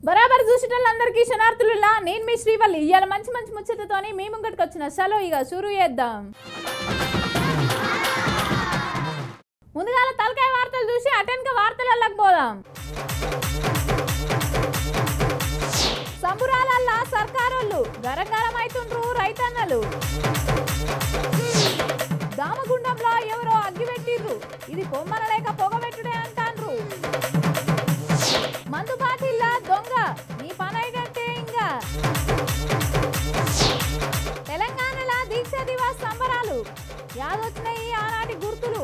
బరాబర్ చూసేటోళ్ళందరికీ శనార్థులులా నేను మీ శ్రీవల్లి ఇవాళ మంచి మంచి ముచ్చటతోని మీ ముంగటికి వచ్చిన చలో ఇక షురు చేద్దాం ముందుగాల తలకాయ వార్తలు చూసి అటెన్క వార్తలలోకి పోదాం సంబురాలల్లా సర్కారోళ్ళు గరగరం అవుతుండ్రు రైతన్నలు దామగుండంలో ఎవరో అగ్గి పెట్టిర్రు ఇది కొమ్మల లేక పొగబెట్టుడే అంటాండ్రు మందు బాటిల్లా దొంగ నీ పనైనట్టే ఇంకా తెలంగాణలో దీక్ష దివాస్ సంబరాలు యాదొచ్చినాయి ఆనాటి గుర్తులు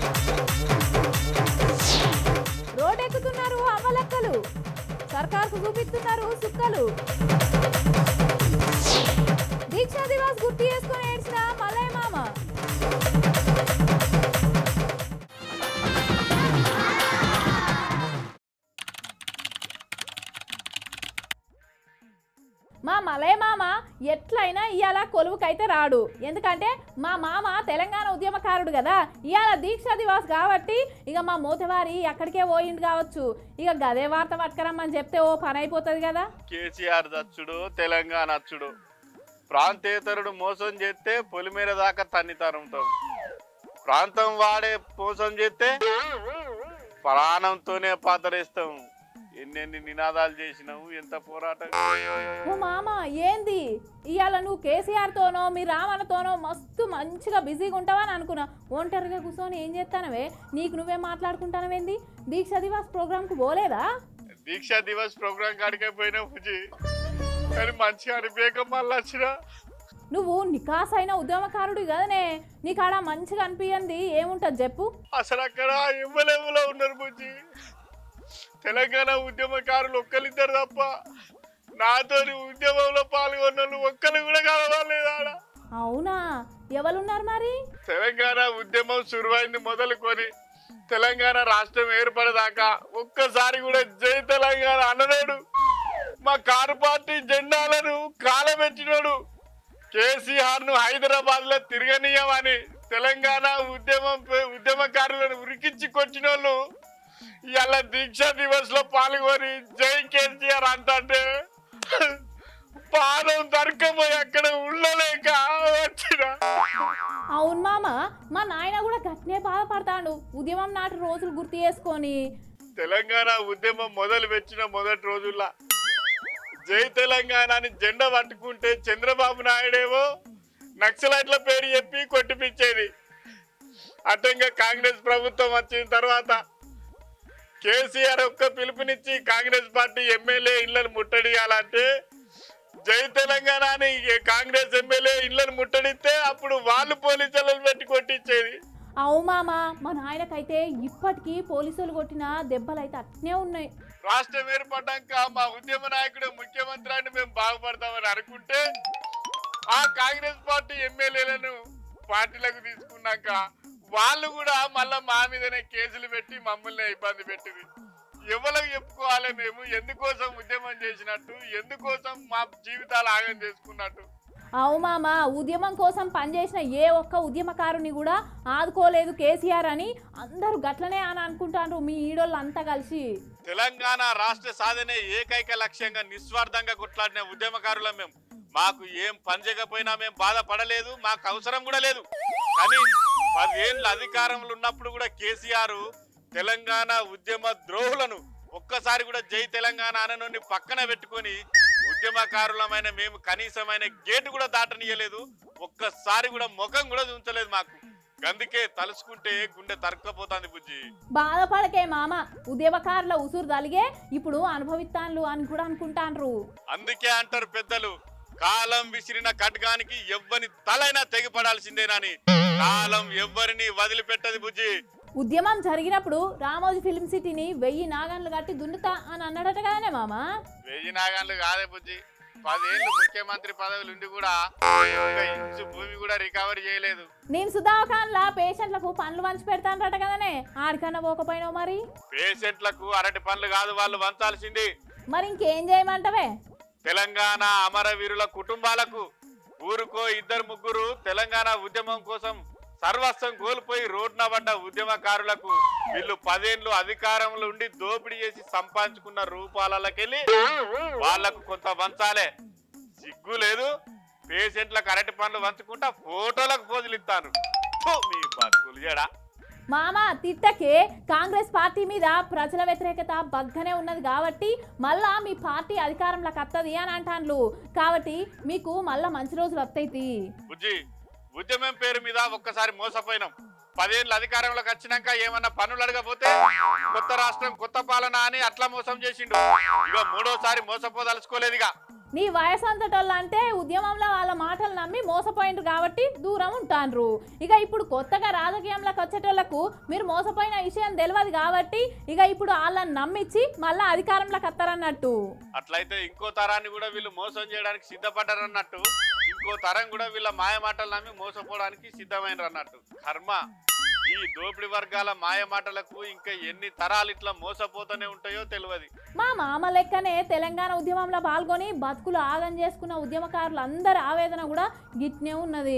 రోడ్డెక్కుతున్నారు అమలక్కలు సర్కార్కు చూపిస్తున్నారు సుక్కలు దీక్ష దివాస్ గుర్తు చేసుకుని ఏడ్చిన మల్లయ్య మామ మా మలయ మామ ఎట్లయినా ఇవాళ కొలువుకైతే రాడు ఎందుకంటే మా మామ తెలంగాణ ఉద్యమకారుడు కదా ఇవాళ దీక్ష దివాస్ కాబట్టి ఇక మా మూతవారి ఎక్కడికే పోయింది కావచ్చు ఇక గదే వార్త పట్టుకరమ్మని చెప్తే ఓ పని అయిపోతుంది కదా కేసీఆర్ దచ్చుడు తెలంగాణ అచ్చుడు ప్రాంతేతరుడు మోసం చేస్తే పొలిమేర దాకా తన్ని తరుముతాం ప్రాంతం వాడే మోసం చేస్తే ప్రాణంతోనే పాతరేస్తాం ఎన్నెన్ని నినాదాలు చేసినావు ఎంత పోరాటం ఓ మామ ఏంది ఇవాళ నువ్వు కేసీఆర్తోనో మీ రామన్నతోనో మస్తు మంచిగా బిజీగా ఉంటావని అనుకున్నా ఒంటరిగా కూర్చొని ఏం చేస్తానవే నీకు నువ్వే మాట్లాడుకుంటానవేంది దీక్ష దివాస్ ప్రోగ్రాంకు పోలేదా దీక్ష దివస్ ప్రోగ్రాం కాడికే పోయినా పూజి కానీ మంచిగా అనిపించక మళ్ళీ వచ్చినా నువ్వు నికాసైన ఉద్యమకారుడు కదనే నీకాడ మంచిగా అనిపించింది ఏముంటది చెప్పు అసలు అక్కడ ఎమ్మెల్యేలో ఉన్నారు బుజ్జి తెలంగాణ ఉద్యమకారులు ఒక్కరిద్దరు తప్ప నాతోని ఉద్యమంలో పాల్గొన్న వాళ్ళు ఒక్కరు కూడా కలవాలేదు ఆడ అవునా ఎవరున్నారు మరి తెలంగాణ ఉద్యమం సురువైంది మొదలుకొని తెలంగాణ రాష్ట్రం ఏర్పడదాకా ఒక్కసారి కూడా జై తెలంగాణ అనలేడు మా కారు పార్టీ జెండాలను కాలబెట్టినోడు కేసీఆర్ ను హైదరాబాద్ లో తిరగనీయమని తెలంగాణ ఉద్యమం పే- ఉద్యమకారులను ఉరికించి కొట్టినోళ్ళు ఇవాళ దీక్షా దివస్ లో పాల్గొని జై కేసీఆర్ అంటే పానం దొరకపోయి అక్కడ ఉండలేక వచ్చిన అవును మామ మా నాయన కూడా గట్నే బాధపడతాడు ఉద్యమం నాటి రోజులు గుర్తు చేసుకొని తెలంగాణ ఉద్యమం మొదలు పెట్టిన మొదటి రోజుల్లో జై తెలంగాణ అని జెండా పట్టుకుంటే చంద్రబాబు నాయుడేమో నక్సలైట్ల పేరు చెప్పి కొట్టిపించేది అటంగా కాంగ్రెస్ ప్రభుత్వం వచ్చిన తర్వాత కేసీఆర్ ఒక్క పిలుపునిచ్చి కాంగ్రెస్ పార్టీ ఎమ్మెల్యే ఇళ్లను ముట్టడియాలంటే జై తెలంగాణ అని కాంగ్రెస్ ఎమ్మెల్యే ఇళ్లను ముట్టడిస్తే అప్పుడు వాళ్ళు పోలీసులను పెట్టి కొట్టించేది అవు మామ మా నాయనకైతే ఇప్పటికీ పోలీసులు కొట్టిన దెబ్బలు అయితే అట్నే ఉన్నాయి రాష్ట్రం ఏర్పడ్డాక మా ఉద్యమ నాయకుడు ముఖ్యమంత్రి అని మేము బాగుపడతామని అనుకుంటే ఆ కాంగ్రెస్ పార్టీ ఎమ్మెల్యేలను పార్టీలకు తీసుకున్నాక వాళ్ళు కూడా మళ్ళా మా మీదనే కేసులు పెట్టి మమ్మల్ని ఇబ్బంది పెట్టింది ఎవరికి చెప్పుకోవాలి మేము ఎందుకోసం ఉద్యమం చేసినట్టు ఎందుకోసం మా జీవితాలు ఆగం చేసుకున్నట్టు అవు మామ ఉద్యమం కోసం పనిచేసిన ఏ ఒక్క ఉద్యమకారుని కూడా ఆదుకోలేదు కేసీఆర్ అని అందరూ గట్లనే అని అనుకుంటారు మీ ఈడోళ్ళు అంతా కలిసి తెలంగాణ రాష్ట్ర సాధనే ఏకైక లక్ష్యంగా నిస్వార్థంగా కొట్లాడిన ఉద్యమకారులం మేము మాకు ఏం పని చేయకపోయినా మేము బాధపడలేదు మాకు అవసరం కూడా లేదు కానీ పదేళ్ళ అధికారంలో ఉన్నప్పుడు కూడా కేసీఆర్ తెలంగాణ ఉద్యమ ద్రోహులను ఒక్కసారి కూడా జై తెలంగాణ అననుని పక్కన పెట్టుకొని ఉద్యమకారులమైన మేము కనీసమైన గేటు కూడా దాటనీయలేదు ఒక్కసారి కూడా ముఖం కూడా ఉంచలేదు మాకు అందుకే తలుసుకుంటే గుండె తరక్కపోతుంది బుజ్జి బాధపడకే మామ ఉద్యమకారుల ఉసురు తలిగే ఇప్పుడు అనుభవిస్తాన్లు అని కూడా అనుకుంటాండ్రు అందుకే అంటారు పెద్దలు కాలం విసిరిన ఖడ్గానికి ఎవ్వని తలైనా తెగిపడాల్సిందేనని కాలం ఎవ్వరిని వదిలిపెట్టది బుజ్జి ఉద్యమం జరిగినప్పుడు రామోజీ ఫిల్మ్ సిటీని వెయ్యి నాగన్లు కట్టి దున్నుతా అని అన్నాడట కదనే మామ వెయ్యి నాగాన్లు కాదే బుజ్జి పదేళ్ళు ముఖ్యమంత్రి పదవులు ఉండి కూడా ఒక ఇంచు భూమి కూడా రికవర్ చేయలేదు నేను సుధాఖాన్లా పేషెంట్లకు పనులు పంచి పెడతానట కదనే ఆడికన్నా పోకపోయినావు మరి పేషెంట్లకు అరటి పనులు కాదు వాళ్ళు వంచాల్సింది మరి ఇంకేం చేయమంటవే తెలంగాణ అమరవీరుల కుటుంబాలకు ఊరుకో ఇద్దరు ముగ్గురు తెలంగాణ ఉద్యమం కోసం సర్వస్వం కోల్పోయి రోడ్న పడ్డ ఉద్యమకారులకు వీళ్ళు పదేళ్ళు అధికారంలో ఉండి దోపిడీ చేసి సంపాదించుకున్న రూపాలకెళ్ళి వాళ్లకు కొంత వంచాలే సిగ్గు లేదు పేషెంట్లకు అరటి పనులు వంచుకుంటా ఫోటోలకు పోజులు ఇస్తాను ఫు, మీ బతుకులు ఏడా మామ తిట్టకే కాంగ్రెస్ పార్టీ మీద ప్రజల వ్యతిరేకత బగ్గనే ఉన్నది కాబట్టి మళ్ళా మీ పార్టీ అధికారంలోకి వస్తుంది అని అంటాన్లు కాబట్టి మీకు మళ్ళా మంచి రోజులు వస్తాయి బుజ్జి ఉద్యమం పేరు మీద ఒక్కసారి మోసపోయినాం పదేళ్ళు అధికారంలోకి వచ్చినాక ఏమన్నా పనులు అడగపోతే కొత్త రాష్ట్రం కొత్త పాలన అని అట్లా మోసం చేసిండు ఇక మూడోసారి మోసపోదలుచుకోలేదుగా నీ వయసు అంతటోళ్ళు అంటే ఉద్యమంలో వాళ్ళ మాటలు నమ్మి మోసపోయిండ్రు కాబట్టి దూరం ఉంటాన్రు ఇక ఇప్పుడు కొత్తగా రాజకీయంలోకి వచ్చేటోళ్లకు మీరు మోసపోయిన విషయం తెలియదు కాబట్టి ఇక ఇప్పుడు వాళ్ళని నమ్మించి మళ్ళీ అధికారంలోకి వస్తారన్నట్టు అట్లయితే ఇంకో తరాన్ని కూడా వీళ్ళు మోసం చేయడానికి సిద్ధపడ్డారన్నట్టు ఇంకో తరం కూడా వీళ్ళ మాయ మాటలు నమ్మి మోసపోవడానికి సిద్ధమైనరు అన్నట్టు కర్మ ఈ దోపిడి వర్గాల మాయ మాటలకు ఇంకా ఎన్ని తరాలు ఇట్లా మోసపోతూనే ఉంటాయో తెలియదు మా మామ లెక్కనే తెలంగాణ ఉద్యమంలో పాల్గొని బతుకులు ఆగం చేసుకున్న ఉద్యమకారులు అందరి ఆవేదన కూడా గిట్నే ఉన్నది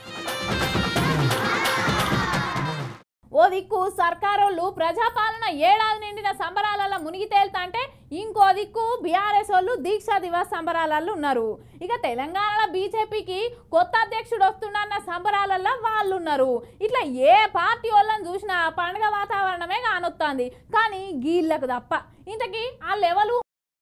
ఓ దిక్కు సర్కారోళ్ళు ప్రజాపాలన ఏడాది నిండిన సంబరాలలో మునిగి తేలుతా అంటే ఇంకో దిక్కు బీఆర్ఎస్ వాళ్ళు దీక్షా దివస్ సంబరాలలో ఉన్నారు ఇక తెలంగాణలో బీజేపీకి కొత్త అధ్యక్షుడు వస్తుండన్న సంబరాలలో వాళ్ళు ఉన్నారు ఇట్లా ఏ పార్టీ వాళ్ళని చూసినా పండుగ వాతావరణమే కానొస్తుంది కానీ గీళ్ళకు తప్ప ఇంతకీ ఆ లెవెల్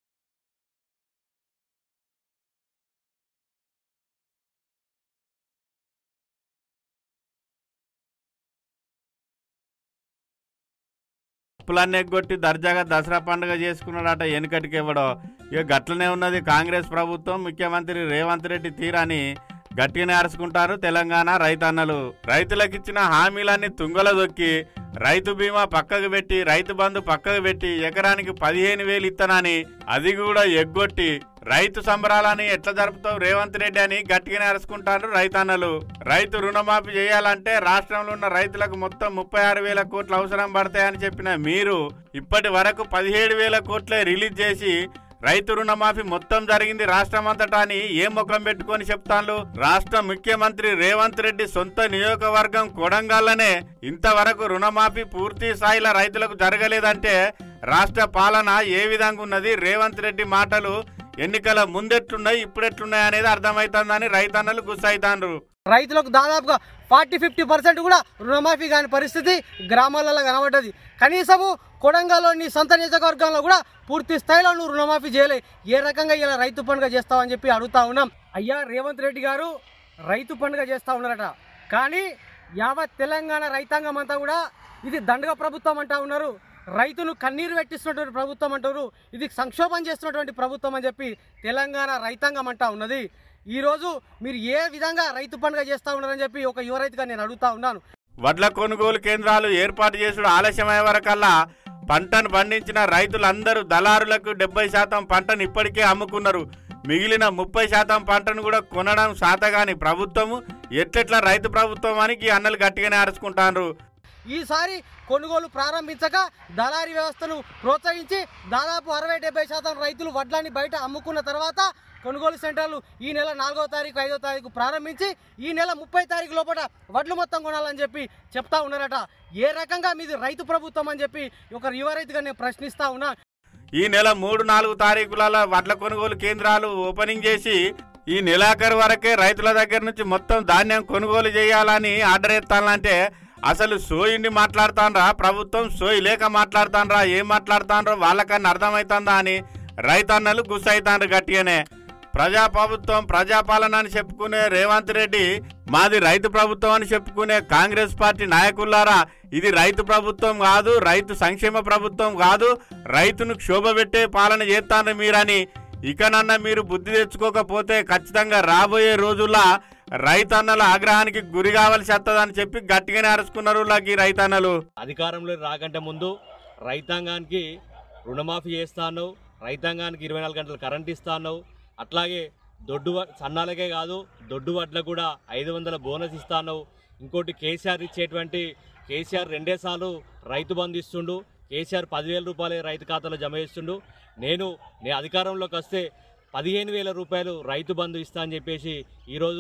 అప్పులన్నీ ఎగ్గొట్టి దర్జాగా దసరా పండుగ చేసుకున్నాడట వెనుకటికి ఇవ్వడో ఇక గట్లనే ఉన్నది కాంగ్రెస్ ప్రభుత్వం ముఖ్యమంత్రి రేవంత్ రెడ్డి తీరాని గట్టిగానే అరుచుకుంటారు తెలంగాణ రైతన్నలు రైతులకిచ్చిన హామీలన్నీ తుంగల దొక్కి రైతు బీమా పక్కకు పెట్టి రైతు బంధు పక్కకు పెట్టి ఎకరానికి పదిహేను వేలు ఇత్తనని అది కూడా ఎగ్గొట్టి రైతు సంబరాలని ఎట్లా జరుపుతావు రేవంత్ రెడ్డి అని గట్టిగానే అరుచుకుంటారు రైతన్నలు రైతు రుణమాఫీ చేయాలంటే రాష్ట్రంలో ఉన్న రైతులకు మొత్తం ముప్పై ఆరు వేల కోట్లు అవసరం పడతాయని చెప్పిన మీరు ఇప్పటి వరకు పదిహేడు వేల కోట్లే రిలీజ్ చేసి రైతు రుణమాఫీ మొత్తం జరిగింది రాష్ట్రం అంతటా అని ఏ ముఖం పెట్టుకొని చెప్తాను రాష్ట్ర ముఖ్యమంత్రి రేవంత్ రెడ్డి సొంత నియోజకవర్గం కొడంగల్లనే ఇంతవరకు రుణమాఫీ పూర్తి స్థాయిలో రైతులకు జరగలేదంటే రాష్ట్ర పాలన ఏ విధంగా ఉన్నది రేవంత్ రెడ్డి మాటలు ఎన్నికల ముందెట్లున్నాయి ఇప్పుడెట్లున్నాయి అనేది అర్థమవుతుందని రైతన్నలు గుస్సైతాండ్రు రైతులకు దాదాపుగా ఫార్టీ ఫిఫ్టీ పర్సెంట్ కూడా రుణమాఫీ కాని పరిస్థితి గ్రామాలలో కనబడ్డది కనీసము కొడంగల్లోని సొంత నియోజకవర్గంలో కూడా పూర్తి స్థాయిలో నువ్వు రుణమాఫీ చేయలే ఏ రకంగా ఇలా రైతు పండుగ చేస్తావని చెప్పి అడుగుతా ఉన్నాం అయ్యా రేవంత్ రెడ్డి గారు రైతు పండుగ చేస్తూ ఉన్నారట కానీ యావత్ తెలంగాణ రైతాంగం అంతా కూడా ఇది దండగ ప్రభుత్వం అంటా ఉన్నారు రైతును కన్నీరు పెట్టిస్తున్నటువంటి ప్రభుత్వం అంటారు ఇది సంక్షోభం చేస్తున్నటువంటి ప్రభుత్వం అని చెప్పి తెలంగాణ రైతాంగం అంటా ఉన్నది ఈరోజు మీరు ఏ విధంగా రైతు పండుగ చేస్తూ ఉన్నారని చెప్పి ఒక యువ రైతుగా నేను అడుగుతా ఉన్నాను వడ్ల కొనుగోలు కేంద్రాలు ఏర్పాటు చేసుడు ఆలస్యమయ్యే వరకల్లా పంటను పండించిన రైతులందరూ దళారులకు డెబ్బై శాతం పంటను ఇప్పటికే అమ్ముకున్నారు మిగిలిన ముప్పై శాతం పంటను కూడా కొనడం శాతగాని ప్రభుత్వము ఎట్లెట్లా రైతు ప్రభుత్వం అని ఈ అన్నలు గట్టిగానే అరుచుకుంటారు ఈసారి కొనుగోలు ప్రారంభించక దళారీ వ్యవస్థను ప్రోత్సహించి దాదాపు అరవై డెబ్బై శాతం రైతులు వడ్లని బయట అమ్ముకున్న తర్వాత కొనుగోలు సెంటర్లు ఈ నెల నాలుగో తారీఖు ఐదో తారీఖు ప్రారంభించి ఈ నెల ముప్పై తారీఖు లోపల వడ్లు మొత్తం కొనాలని చెప్పి చెప్తా ఉన్నారట ఏ రకంగా మీది రైతు ప్రభుత్వం అని చెప్పి ఒక యువ రైతుగా నేను ప్రశ్నిస్తా ఉన్నా ఈ నెల మూడు నాలుగు తారీఖులలో వడ్ల కొనుగోలు కేంద్రాలు ఓపెనింగ్ చేసి ఈ నెలాఖరు వరకే రైతుల దగ్గర నుంచి మొత్తం ధాన్యం కొనుగోలు చేయాలని ఆర్డర్ ఎత్తాలంటే అసలు సోయిండి మాట్లాడుతాన్రా ప్రభుత్వం సోయి లేక మాట్లాడుతాన్రా ఏం మాట్లాడుతాన్రో వాళ్ళకన్నా అర్థమవుతుందా అని రైతన్నలు గుస్సైతాండ్రు గట్టిగానే ప్రజా ప్రభుత్వం ప్రజాపాలన అని చెప్పుకునే రేవంత్ రెడ్డి మాది రైతు ప్రభుత్వం అని చెప్పుకునే కాంగ్రెస్ పార్టీ నాయకులారా ఇది రైతు ప్రభుత్వం కాదు రైతు సంక్షేమ ప్రభుత్వం కాదు రైతును క్షోభపెట్టే పాలన చేస్తాను మీరని ఇకనన్నా మీరు బుద్ధి తెచ్చుకోకపోతే ఖచ్చితంగా రాబోయే రోజుల్లో రైతన్నల ఆగ్రహానికి గురి కావాల్సి వస్తుందని చెప్పి గట్టిగానే అరుచుకున్నారు ఈ రైతన్నలు అధికారంలో రాకంటే ముందు రైతాంగానికి రుణమాఫీ చేస్తాను రైతాంగానికి ఇరవై నాలుగు గంటలు కరెంట్ ఇస్తాను అట్లాగే దొడ్డు వ- సన్నాలకే కాదు దొడ్డు వడ్లకు కూడా ఐదు వందల బోనస్ ఇస్తాను ఇంకోటి కేసీఆర్ ఇచ్చేటువంటి కేసీఆర్ రెండేసార్లు రైతు బంధు ఇస్తుండు కేసీఆర్ పదివేల రూపాయలు రైతు ఖాతాలో జమ చేస్తుండు నేను నేను అధికారంలోకి వస్తే పదిహేను వేల రూపాయలు రైతు బంధు ఇస్తా అని చెప్పేసి ఈరోజు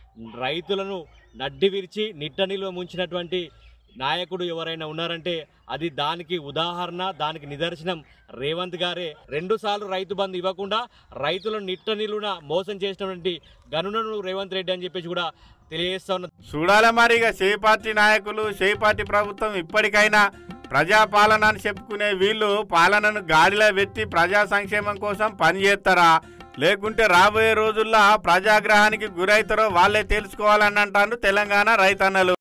రైతులను నడ్డి విరిచి నిట్ట నిల్వ ముంచినటువంటి నాయకుడు ఎవరైనా ఉన్నారంటే అది దానికి ఉదాహరణ దానికి నిదర్శనం రేవంత్ గారే రెండుసార్లు రైతు బంధు ఇవ్వకుండా రైతులను నిట్ట నిలువున మోసం చేసినటువంటి గనులను రేవంత్ రెడ్డి అని చెప్పేసి కూడా తెలియజేస్తా ఉన్న చూడాలి మరి ఇక షే పార్టీ నాయకులు షే పార్టీ ప్రభుత్వం ఇప్పటికైనా ప్రజాపాలన అని చెప్పుకునే వీళ్ళు పాలనను గాడిలో పెట్టి ప్రజా సంక్షేమం కోసం పనిచేస్తారా లేకుంటే రాబోయే రోజుల్లో ప్రజాగ్రహానికి గురైతారో వాళ్ళే తెలుసుకోవాలని అంటారు తెలంగాణ రైతన్నలు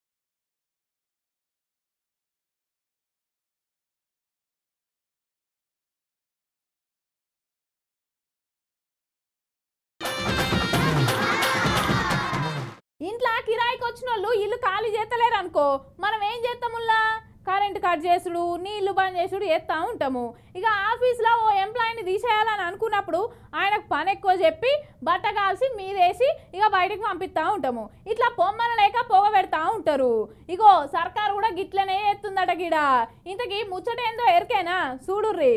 ఇంట్లో కిరాయికి వచ్చిన వాళ్ళు ఇల్లు ఖాళీ చేస్తలేరు అనుకో మనం ఏం చేస్తాముల్లా కరెంట్ కట్ చేసుడు నీళ్లు బంద్ చేసుడు చేస్తూ ఉంటాము ఇక ఆఫీస్లో ఓ ఎంప్లాయీని తీసేయాలని అనుకున్నప్పుడు ఆయనకు పని ఎక్కువ చెప్పి బట్ట కాల్సి మీదేసి ఇక బయటకు పంపిస్తూ ఉంటాము ఇట్లా పొమ్మన లేక పొగ పెడతా ఉంటారు ఇగో సర్కారు కూడా గిట్లనే ఎత్తుందట గిడ ఇంతకీ ముచ్చట ఏందో ఎరికేనా చూడుర్రి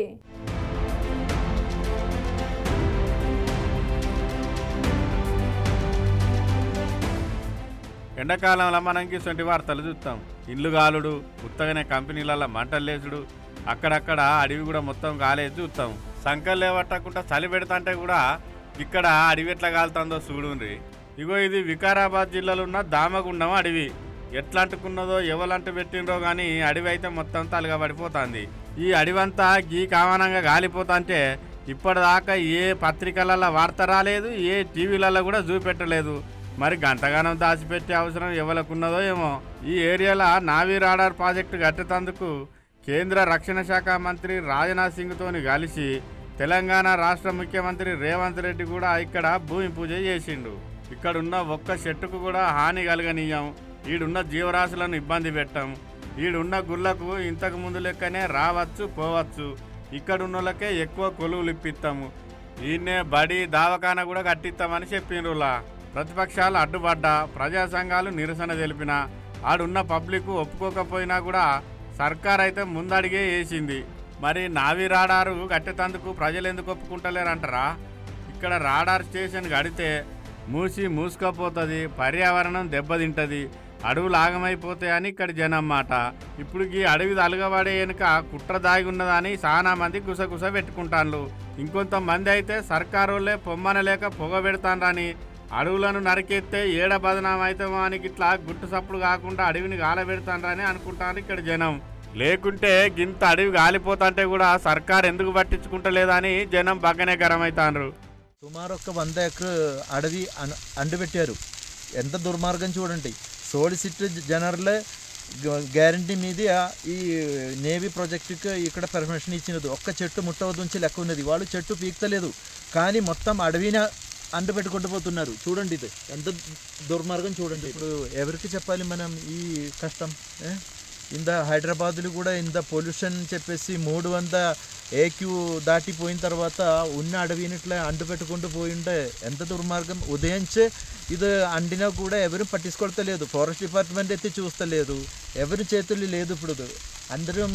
ఎండాకాలంలో మనం ఇటువంటి వార్తలు చూస్తాం ఇల్లు గాలుడు ఉత్తగానే కంపెనీలలో మంటలు లేచుడు అక్కడక్కడ అడవి కూడా మొత్తం కాలేదు చూస్తాం సంకలు లేవట్టకుండా చలి పెడతాంటే కూడా ఇక్కడ అడవి ఎట్లా కాలుతుందో చూడుండ్రి ఇగో ఇది వికారాబాద్ జిల్లాలో ఉన్న దామగుండం అడవి ఎట్లా అంటుకున్నదో ఎవలంటూ పెట్టిండ్రో కానీ అడవి అయితే మొత్తం తలగా పడిపోతుంది ఈ అడవంతా గీ కామనంగా గాలిపోతాంటే ఇప్పటిదాకా ఏ పత్రికలలో వార్త రాలేదు ఏ టీవీలలో కూడా చూపెట్టలేదు మరి గంటగానం దాచిపెట్టే అవసరం ఎవరికున్నదో ఏమో ఈ ఏరియాలో నావీ రాడార్ ప్రాజెక్టు కట్టేందుకు కేంద్ర రక్షణ శాఖ మంత్రి రాజ్నాథ్ సింగ్తోని కలిసి తెలంగాణ రాష్ట్ర ముఖ్యమంత్రి రేవంత్ రెడ్డి కూడా ఇక్కడ భూమి పూజ చేసిండు ఇక్కడున్న ఒక్క చెట్టుకు కూడా హాని కలగనీయం ఈడున్న జీవరాశులను ఇబ్బంది పెట్టాం ఈడున్న గుళ్ళకు ఇంతకు ముందు లెక్కనే రావచ్చు పోవచ్చు ఇక్కడున్నోళ్ళకే ఎక్కువ కొలువులు ఇప్పిస్తాము ఈయన్నే బడి దావకాన కూడా కట్టిస్తామని చెప్పిండ్రులా ప్రతిపక్షాలు అడ్డుపడ్డా ప్రజా సంఘాలు నిరసన తెలిపిన ఆడున్న పబ్లిక్ ఒప్పుకోకపోయినా కూడా సర్కార్ అయితే ముందడిగే వేసింది మరి నావి రాడారు కట్టేటందుకు ప్రజలు ఎందుకు ఒప్పుకుంటలేరంటారా ఇక్కడ రాడార్ స్టేషన్ కడితే మూసి మూసుకపోతుంది పర్యావరణం దెబ్బతింటది అడవులు ఆగమైపోతాయని ఇక్కడ జనం మాట ఇప్పుడు ఈ అడవి అలగబడే వెనుక కుట్ర దాగి ఉన్నదని చాలా మంది గుసగుస పెట్టుకుంటాన్లు ఇంకొంతమంది అయితే సర్కారోళ్ళే పొమ్మనలేక పొగ పెడతాన్రని అడవులను నరికెత్తే ఏడ బదనాం అవుతామో అని ఇట్లా గుట్టు సప్పుడు కాకుండా అడవిని గాలబెడతాన్రని అనుకుంటారు ఇక్కడ జనం లేకుంటే గింత అడవి గాలిపోతాంటే కూడా సర్కార్ ఎందుకు పట్టించుకుంటలేదని జనం బగ్గనే గరమైతాండ్రు సుమారు ఒక వంద ఎకర్ అడవి అన్- అండుపెట్టారు ఎంత దుర్మార్గం చూడండి సోలిసిటర్ జనరల్ గ్యారంటీ మీద ఈ నేవీ ప్రాజెక్టుకి ఇక్కడ పర్మిషన్ ఇచ్చినది ఒక్క చెట్టు ముట్టవద్దుంచి లెక్క ఉన్నది వాళ్ళు చెట్టు పీక్తలేదు కానీ మొత్తం అడవిన అంటు పెట్టుకుంటూ పోతున్నారు చూడండి ఇది ఎంత దుర్మార్గం చూడండి ఇప్పుడు ఎవరికి చెప్పాలి మనం ఈ కష్టం ఏ? ఇంత హైదరాబాద్లో కూడా ఇంత పొల్యూషన్ చెప్పేసి మూడు వంద ఏక్యూ దాటిపోయిన తర్వాత ఉన్న అడవిని ఇట్లా అంటు పెట్టుకుంటూ పోయింటే ఎంత దుర్మార్గం ఉదయించే ఇది అండినా కూడా ఎవరు పట్టించుకోవట్లేదు ఫారెస్ట్ డిపార్ట్మెంట్ అయితే చూస్తలేదు ఎవరి చేతులు లేదు ఇప్పుడు అందరం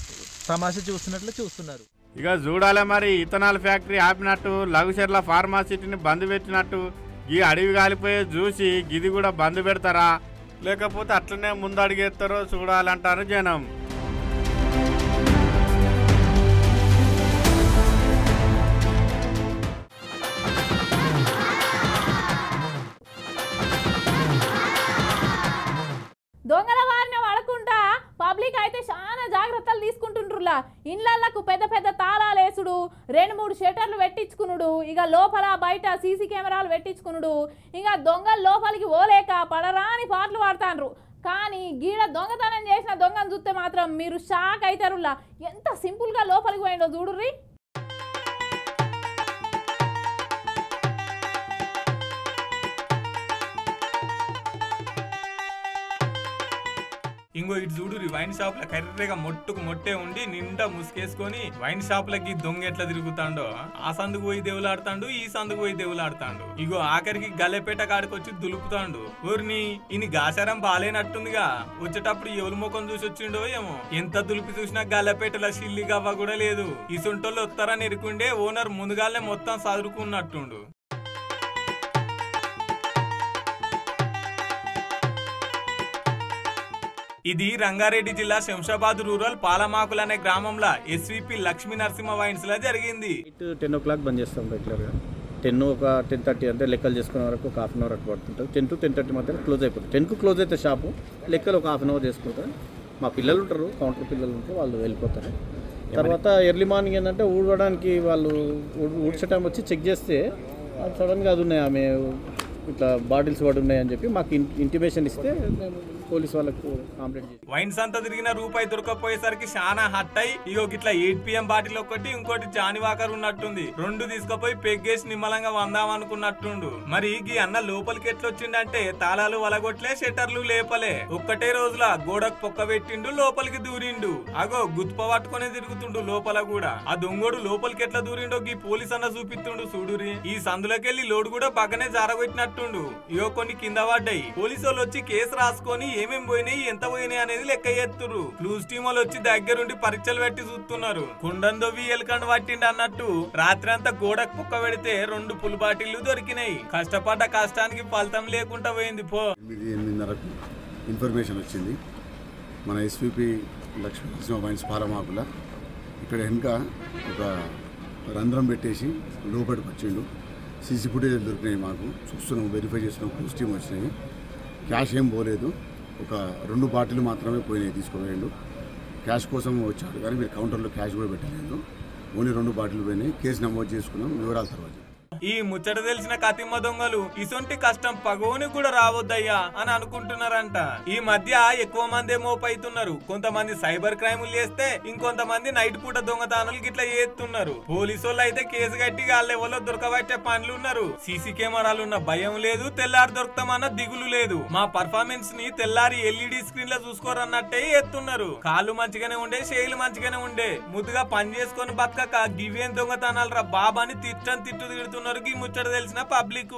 తమాషా చూస్తున్నట్లు చూస్తున్నారు ఇక చూడాలి మరి ఇథనాల్ ఫ్యాక్టరీ ఆపినట్టు లఘుచర్ల ఫార్మాసిటీని బంద్ పెట్టినట్టు ఈ అడవి కాలిపోయే చూసి గిది కూడా బంద్ పెడతారా లేకపోతే అట్లనే ముందడిగేస్తారో చూడాలంటారు జనం దొంగల వారిని పడకుండా పబ్లిక్ అయితే చాలా జాగ్రత్తలు తీసుకుంటుండ్రులా ఇండ్లకు పెద్ద పెద్ద తాళాలు వేసుడు రెండు మూడు షటర్లు పెట్టించుకునుడు ఇక లోపల బయట సీసీ కెమెరాలు పెట్టించుకునుడు ఇక దొంగలు లోపలికి పోలేక పడరాని పాటలు పాడతాండ్రు కానీ గీడ దొంగతనం చేసిన దొంగను చూస్తే మాత్రం మీరు షాక్ అవుతారులా ఎంత సింపుల్గా లోపలికి పోయిండో చూడుర్రి ఇంకో ఇటు చూడు వైన్ షాప్ లో కర్రెగా మొట్టుకు మొట్టే ఉండి నిండా ముసుకేసుకొని వైన్ షాప్ లకి దొంగ ఎట్లా తిరుగుతాడో ఆ సందుకు పోయి దేవులాడుతాడు ఈ సందుకు పోయి దేవులాడుతాడు ఇగో ఆఖరికి గల్లెపేట కాడికొచ్చి దులుపుతాడు ఊరిని ఇని గాసారం బాలేనట్టుందిగా వచ్చేటప్పుడు ఎవరి ముఖం చూసి వచ్చిండో ఏమో ఎంత దులిపి చూసినా గల్లెపేటలో సిల్లి గవ్వ కూడా లేదు ఈ సొంటోళ్ళు వస్తారని ఎరుకుండే ఓనర్ ముందుగానే మొత్తం సదురుకున్నట్టుండు ఇది రంగారెడ్డి జిల్లా శంషాబాద్ రూరల్ పాలమాకుల్ అనే గ్రామంలో ఎస్విపి లక్ష్మీ నరసింహ వైన్స్ లో జరిగింది నైట్ టెన్ ఓ క్లాక్ బంద్ చేస్తాం రెగ్యులర్గా టెన్ ఒక టెన్ థర్టీ అంటే లెక్కలు చేసుకునే వరకు ఒక హాఫ్ అన్ అవర్ అట్లా పడుతుంటుంది టెన్ టు టెన్ థర్టీ మధ్యలో క్లోజ్ అయిపోతుంది టెన్కు క్లోజ్ అయితే షాపు లెక్కలు ఒక హాఫ్ అన్ అవర్ చేసుకుంటారు మా పిల్లలు ఉంటారు కౌంటర్ పిల్లలు ఉంటారు వాళ్ళు వెళ్ళిపోతారు తర్వాత ఎర్లీ మార్నింగ్ ఏంటంటే ఊడడానికి వాళ్ళు ఊడ్- ఊడ్చే టైం వచ్చి చెక్ చేస్తే సడన్గా అది ఉన్నాయి ఆమె ఇట్లా బాటిల్స్ పడి ఉన్నాయి అని చెప్పి మాకు ఇంటిమేషన్ ఇస్తే మేము పోలీస్ వాళ్ళకు కంప్లైంట్ చేసి వైన్స్ అంతా తిరిగిన రూపాయి దొరకపోయేసరికి చాలా హట్ అయి ఇగో ఇట్లా ఎయిట్ పిఎం బాటిల్ ఒకటి ఇంకోటి జాని వాకర్ ఉన్నట్టుంది రెండు తీసుకుపోయి పెగ్గేసి నిమ్మలంగా వందాం అనుకున్నట్టుండు మరి ఈ అన్న లోపలికి ఎట్లొచ్చిండంటే తాళాలు వలగొట్లే షట్టర్లు లేపలే ఒక్కటే రోజుల గోడకు పొక్క పెట్టిండు లోపలికి దూరిండు అగో గుత్ప పట్టుకొని తిరుగుతుండు లోపల కూడా ఆ దొంగోడు లోపలికి ఎట్లా దూరిండో గీ పోలీస్ అన్న చూపిస్తుండు చూడురి ఈ సందులోకెళ్లి లోడు కూడా పక్కనే జారగొట్టినట్టుండు ఇగో కొన్ని కింద పడ్డాయి పోలీసు వాళ్ళు వచ్చి కేసు రాసుకొని ఏమేం పోయినాయి ఎంత పోయినాయి అనేది లెక్క ఎత్తురు క్లూస్ టీమ్ వాళ్ళు వచ్చి దగ్గరుండి పరీక్షలు పెట్టి చూస్తున్నారు కుండం దొవ్వి ఎలుకండు పట్టిండు అన్నట్టు రాత్రి అంతా గోడకు పుక్క పెడితే రెండు పుల్ బాటిల్లు దొరికినాయి కష్టపడ్డ కష్టానికి ఫలితం లేకుండా పోయింది పో ఎనిమిది ఎనిమిదిన్నరకు ఇన్ఫర్మేషన్ వచ్చింది మన ఎస్విపి లక్ష్మీ నరసింహ వైన్స్ పాలమాకుల ఇక్కడ వెనుక ఒక రంధ్రం పెట్టేసి లోపలికి వచ్చిండు సీసీ ఫుటేజ్ దొరికినాయి మాకు చూస్తున్నాం వెరిఫై చేస్తున్నాం క్లూస్ టీమ్ వచ్చినాయి క్యాష్ ఏం పోలేదు ఒక రెండు బాటిల్ మాత్రమే పోయినాయి తీసుకుపోయిండు క్యాష్ కోసం వచ్చాడు కానీ మీరు కౌంటర్లో క్యాష్ కూడా పెట్టలేదు ఓన్లీ రెండు బాటిల్ పోయినాయి కేసు నమోదు చేసుకున్నాం వివరాల తర్వాత ఈ ముచ్చట తెలిసిన కతిమ్మ దొంగలు ఇసొంటి కష్టం పగోని కూడా రావద్దయ్యా అని అనుకుంటున్నారంట ఈ మధ్య ఎక్కువ మంది మోపైతున్నారు కొంతమంది సైబర్ క్రైములు చేస్తే ఇంకొంతమంది నైట్ పూట దొంగతనాలు గిట్లా చేస్తున్నారు పోలీసు వాళ్ళు అయితే కేసు కట్టి వాళ్ళ ఎవరో దొరకబట్టే పనులు ఉన్నారు సీసీ కెమెరాలు ఉన్న భయం లేదు తెల్లారి దొరుకుతామన్న దిగులు లేదు మా పర్ఫార్మెన్స్ ని తెల్లారి ఎల్ఈడి స్క్రీన్ లో చూసుకోరన్నట్టే ఎత్తున్నారు కాళ్ళు మంచిగానే ఉండే చేయిలు మంచిగానే ఉండే ముద్దుగా పని చేసుకొని బతకక గివేం దొంగతనాలు రా బాబాని తిట్టని తిట్టు తిడుతున్నారు గీ ముచ్చట తెలిసిన పబ్లిక్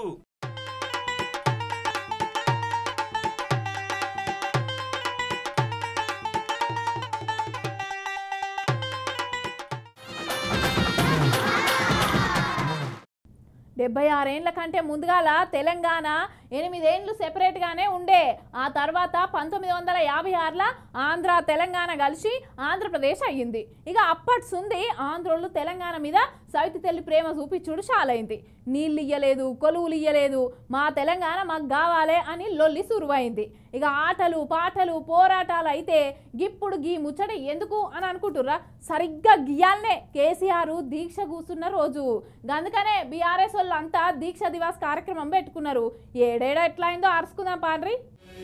డెబ్బై ఆరేండ్ల కంటే ముందుగాల తెలంగాణ ఎనిమిదేండ్లు సెపరేట్గానే ఉండే ఆ తర్వాత పంతొమ్మిది వందల యాభై ఆరులో ఆంధ్ర తెలంగాణ కలిసి ఆంధ్రప్రదేశ్ అయ్యింది ఇక అప్పటి సుంది ఆంధ్రోళ్ళు తెలంగాణ మీద సవితి తెల్లి ప్రేమ చూపించుడు చాలైంది నీళ్ళు ఇయ్యలేదు కొలువులు ఇయ్యలేదు మా తెలంగాణ మాకు కావాలే అని లొల్లి సురువైంది ఇక ఆటలు పాటలు పోరాటాలు అయితే గిప్పుడు గీ ముచ్చట ఎందుకు అని అనుకుంటుర్రా సరిగ్గా గియాలనే కేసీఆర్ దీక్ష కూస్తున్న రోజు అందుకనే బీఆర్ఎస్ వాళ్ళు అంతా దీక్ష దివాస్ కార్యక్రమం పెట్టుకున్నారు ఏడేడ ఎట్లయిందో అరుచుకుందాం పాడ్రి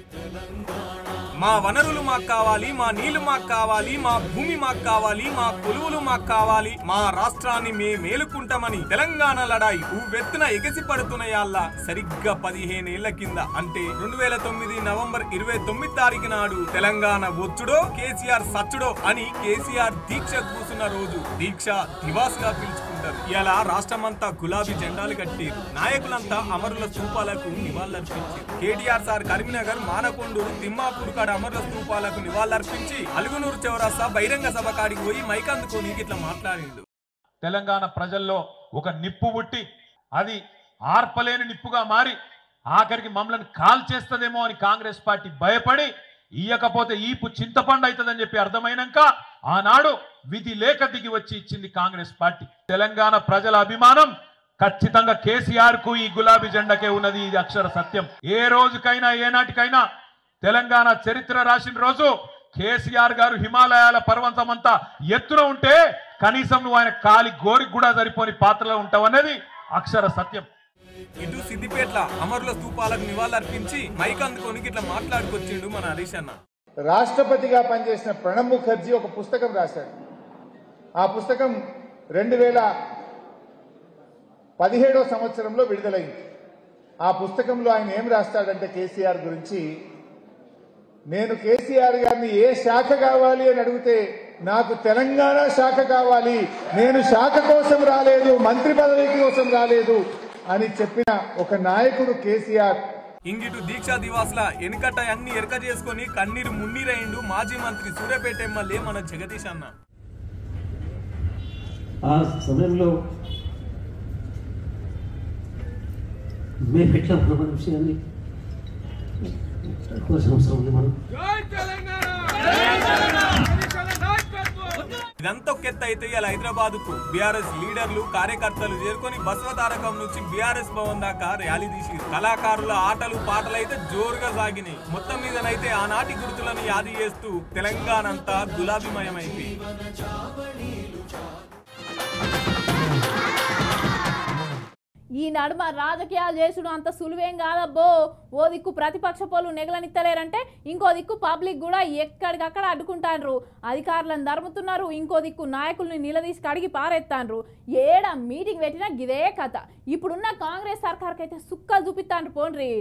మా వనరులు మాకు కావాలి మా నీళ్లు మాకు కావాలి మా భూమి మాకు కావాలి మా కొలువులు మాకు కావాలి మా రాష్ట్రాన్ని మే మేలుకుంటామని తెలంగాణ లడాయి ఉవ్వెత్తున ఎగసి పడుతున్నాయల్లా సరిగ్గా పదిహేనేళ్ల కింద అంటే రెండు వేల తొమ్మిది నవంబర్ ఇరవై తొమ్మిది తారీఖు నాడు తెలంగాణ వచ్చుడో కేసీఆర్ సచ్చుడో అని కేసీఆర్ దీక్ష కూసున్న రోజు దీక్ష దివాస్ గా పిలుచుకుంటారు ఇలా రాష్ట్రమంతా గులాబీ జెండాలు కట్టారు నాయకులంతా అమరుల స్తూపాలకు నివాళులర్పించారు కేటీఆర్ సార్ కరీంనగర్ మానకొండూరు తిమ్మాపూర్ కాడ అమరుల స్తూపాలకు నివాళులర్పించి అలుగునూరు చౌరస్తా బహిరంగ సభ కాడికి పోయి మైక్ అందుకొని ఇట్లా మాట్లాడిండు తెలంగాణ ప్రజల్లో ఒక నిప్పు పుట్టి అది ఆర్పలేని నిప్పుగా మారి ఆఖరికి మమ్మల్ని కాల్ చేస్తదేమో అని కాంగ్రెస్ పార్టీ భయపడి ఇయ్యకపోతే ఈపు చింతపండు అవుతుందని చెప్పి అర్థమైనాక ఆనాడు విధి లేక దిగి వచ్చి ఇచ్చింది కాంగ్రెస్ పార్టీ తెలంగాణ ప్రజల అభిమానం ఖచ్చితంగా కేసీఆర్ కు ఈ గులాబీ జెండాకే ఉన్నది ఇది అక్షర సత్యం ఏ రోజుకైనా ఏనాటికైనా తెలంగాణ చరిత్ర రాసిన రోజు కేసీఆర్ గారు హిమాలయాల పర్వతమంతా ఎత్తున ఉంటే కనీసం నువ్వు ఆయన కాలి గోరికి కూడా సరిపోని పాత్రలో ఉంటావన్నది అక్షర సత్యం ఇటు సిద్దిపేట్ల అమరుల స్తూపాలకు నివాళులర్పించి మైక్ అందుకొని ఇట్లా మాట్లాడుకొచ్చిండు మన హరీష్ అన్న రాష్ట్రపతిగా పనిచేసిన ప్రణబ్ ముఖర్జీ ఒక పుస్తకం రాశాడు ఆ పుస్తకం రెండు వేల పదిహేడో సంవత్సరంలో విడుదలైంది ఆ పుస్తకంలో ఆయన ఏం రాస్తాడంటే కేసీఆర్ గురించి నేను కేసీఆర్ గారిని ఏ శాఖ కావాలి అని అడిగితే నాకు తెలంగాణ శాఖ కావాలి నేను శాఖ కోసం రాలేదు మంత్రి పదవి కోసం రాలేదు అని చెప్పిన ఒక నాయకుడు కేసీఆర్ ఇంగిటు దీక్షా దివాస్ల ఎనకట అన్ని ఎరక చేసుకొని కన్నీరు మున్నీరయిండు మాజీ మంత్రి సూర్యాపేట ఎమ్మెల్యే మన జగదీష్ అన్న ఆ సమయంలో మేము ఎట్లా ఉన్నామన్న విషయాన్ని తక్కువ సంవత్సరం ఉంది మనం ఇదంతా ఒక ఎత్తు అయితే ఇలా హైదరాబాద్ కు బీఆర్ఎస్ లీడర్లు కార్యకర్తలు చేరుకొని బసవతారకం నుంచి బీఆర్ఎస్ భవన్ దాకా ర్యాలీ తీసి కళాకారుల ఆటలు పాటలు అయితే జోరుగా సాగినాయి మొత్తం మీదనైతే ఆనాటి గుర్తులను యాది చేస్తూ తెలంగాణ అంతా గులాబీమయమైంది ఈ నడుమ రాజకీయాలు చేసుడు అంత సులువేం కాదబ్బో ఓ దిక్కు ప్రతిపక్ష పోలు నెగలనిత్తలేరంటే ఇంకో దిక్కు పబ్లిక్ కూడా ఎక్కడికక్కడ అడ్డుకుంటాండ్రు అధికారులను ధరుముతున్నారు ఇంకో దిక్కు నాయకుల్ని నిలదీసి కడిగి పారెత్తాండ్రు ఏడ మీటింగ్ పెట్టినా గిదే కథ ఇప్పుడున్న కాంగ్రెస్ సర్కార్కి అయితే సుక్కలు చూపిస్తాండ్రు పోండ్రి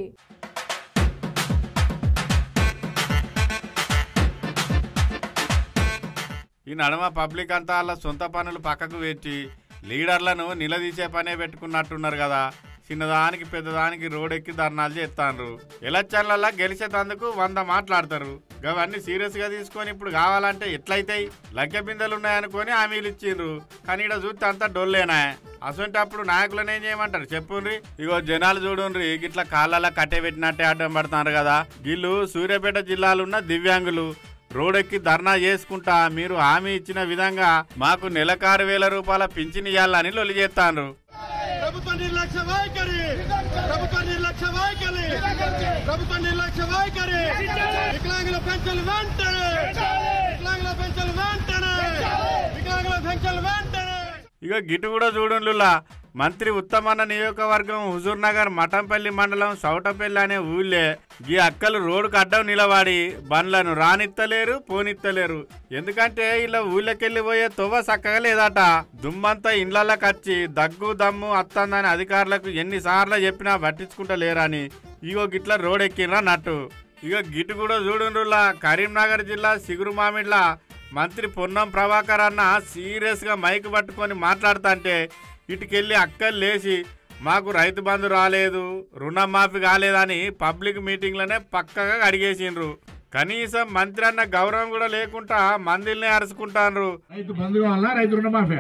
ఈ నడమ పబ్లిక్ అంతా వాళ్ళ సొంత పనులు పక్కకు పెట్టి లీడర్లను నిలదీసే పనే పెట్టుకున్నట్టున్నారు కదా చిన్నదానికి పెద్దదానికి రోడెక్కి ధర్నాలు చేస్తాండ్రు ఎలక్షన్లలో గెలిచేటందుకు వంద మాట్లాడతారు అవన్నీ సీరియస్ గా తీసుకొని ఇప్పుడు కావాలంటే ఎట్లయితాయి లగ్గ బిందెలు ఉన్నాయనుకొని హామీలు ఇచ్చిండ్రు కానీ ఇక్కడ చూస్తే అంతా డొల్లేనా అసొంటప్పుడు నాయకులను ఏం చేయమంటారు చెప్పుండ్రి ఇగో జనాలు చూడుండ్రి గిట్ల కాళ్ళలా కట్టే పెట్టినట్టే అడ్డం పడుతున్నారు కదా వీళ్ళు సూర్యాపేట జిల్లాలో ఉన్న దివ్యాంగులు రోడెక్కి ధర్నా చేసుకుంటా మీరు హామీ ఇచ్చిన విధంగా మాకు నెలకు వేల రూపాయల పింఛన్ ఇవ్వాలని లొలి చేస్తాండ్రు ప్రభుత్వ నిర్లక్ష్య వైఖరి ప్రభుత్వ నిర్లక్ష్య వైఖరి ప్రభుత్వ నిర్లక్ష్య వైఖరి వికలాంగుల పెన్షన్ వెంటనే వికలాంగుల పెన్షన్ వెంటనే వికలాంగుల పెన్షన్ వెంటనే ఇక గిటు కూడా చూడండిలా మంత్రి ఉత్తమన్న నియోజకవర్గం హుజూర్ నగర్ మఠంపల్లి మండలం సౌటపల్లి అనే ఊళ్ళే ఈ అక్కలు రోడ్డుకు అడ్డం నిలబడి బండ్లను రానిత్తలేరు పోనిత్తలేరు ఎందుకంటే ఇలా ఊళ్ళకెళ్ళి పోయే తొవ్వ చక్కగా లేదట దుమ్మంతా ఇండ్లకి వచ్చి దగ్గు దమ్ము అత్తందని అధికారులకు ఎన్నిసార్లు చెప్పినా పట్టించుకుంటలేరని ఇగో గిట్ల రోడ్ ఎక్కినరా నట్టు ఇక గిటు కూడా చూడుండ్రులా కరీంనగర్ జిల్లా సిగురు మామిడ్ల మంత్రి పొన్నం ప్రభాకర్ అన్న సీరియస్గా మైక్ పట్టుకొని మాట్లాడుతుంటే ఇటుకెళ్ళి అక్కలు లేచి మాకు రైతు బంధు రాలేదు రుణమాఫీ కాలేదని పబ్లిక్ మీటింగ్లోనే పక్కగా అడిగేసిండ్రు కనీసం మంత్రి అన్న గౌరవం కూడా లేకుండా మందిల్ని అరుచుకుంటాన్రు రైతు బంధు కావాలా రైతు రుణమాఫీ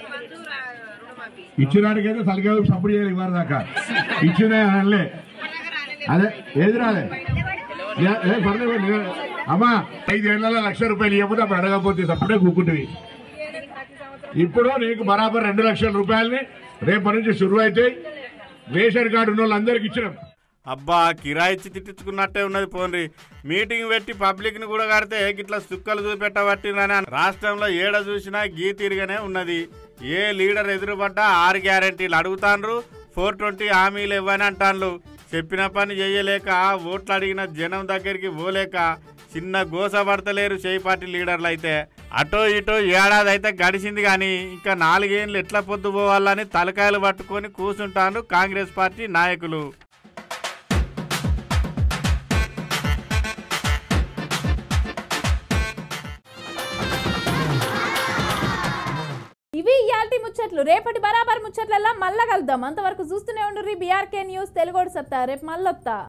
ఇచ్చినాడికైతే తలకాయ సపోర్ట్ చేయాలి ఇవ్వరు దాకా ఇచ్చినా అనలే అదే ఏది రాలే ఏ- ఏ పర్లేదు నేను- అమ్మా ఐదేళ్లలో లక్ష రూపాయలు ఇవ్వకపోతే అప్పుడు అడగకపోతే అప్పుడే కూకుంటుంది ఇప్పుడు నీకు బరాబర్ రెండు లక్షల రూపాయలని రేపటి నుంచి శురువు అయితే రేషన్ కార్డు ఉన్న వాళ్ళందరికి ఇచ్చినాం అబ్బా కిరాయిచ్చి తిట్టించుకున్నట్టే ఉన్నది పోన్రి మీటింగ్ పెట్టి పబ్లిక్ ని కూడా కడితే గిట్ల సుక్కలు చూపెట్టబట్టిందని రాష్ట్రంలో ఏడ చూసినా గీ తిరిగానే ఉన్నది ఏ లీడర్ ఎదురుపడ్డా ఆరు గ్యారెంటీలు అడుగుతాండ్రు ఫోర్ ట్వంటీ హామీలు ఇవ్వని అంటాన్లు చెప్పిన పని చేయలేక ఓట్లు అడిగిన జనం దగ్గరికి పోలేక చిన్న గోస పడతలేరు చేయి పార్టీ లీడర్లు అయితే అటో ఇటో ఏడాది అయితే గడిచింది కానీ ఇంకా నాలుగేళ్ళు ఎట్లా పొద్దు పోవాలని తలకాయలు పట్టుకొని కూర్చుంటాను కాంగ్రెస్ పార్టీ నాయకులు ఇవి ఇయాల్టి ముచ్చట్లు రేపటి బరాబర్ ముచ్చట్లల్లా మళ్ళా కలుద్దాం అంతవరకు చూస్తూనే ఉండు బీఆర్కే న్యూస్ తెలుగోడు సత్తా రేపు మళ్ళొత్తా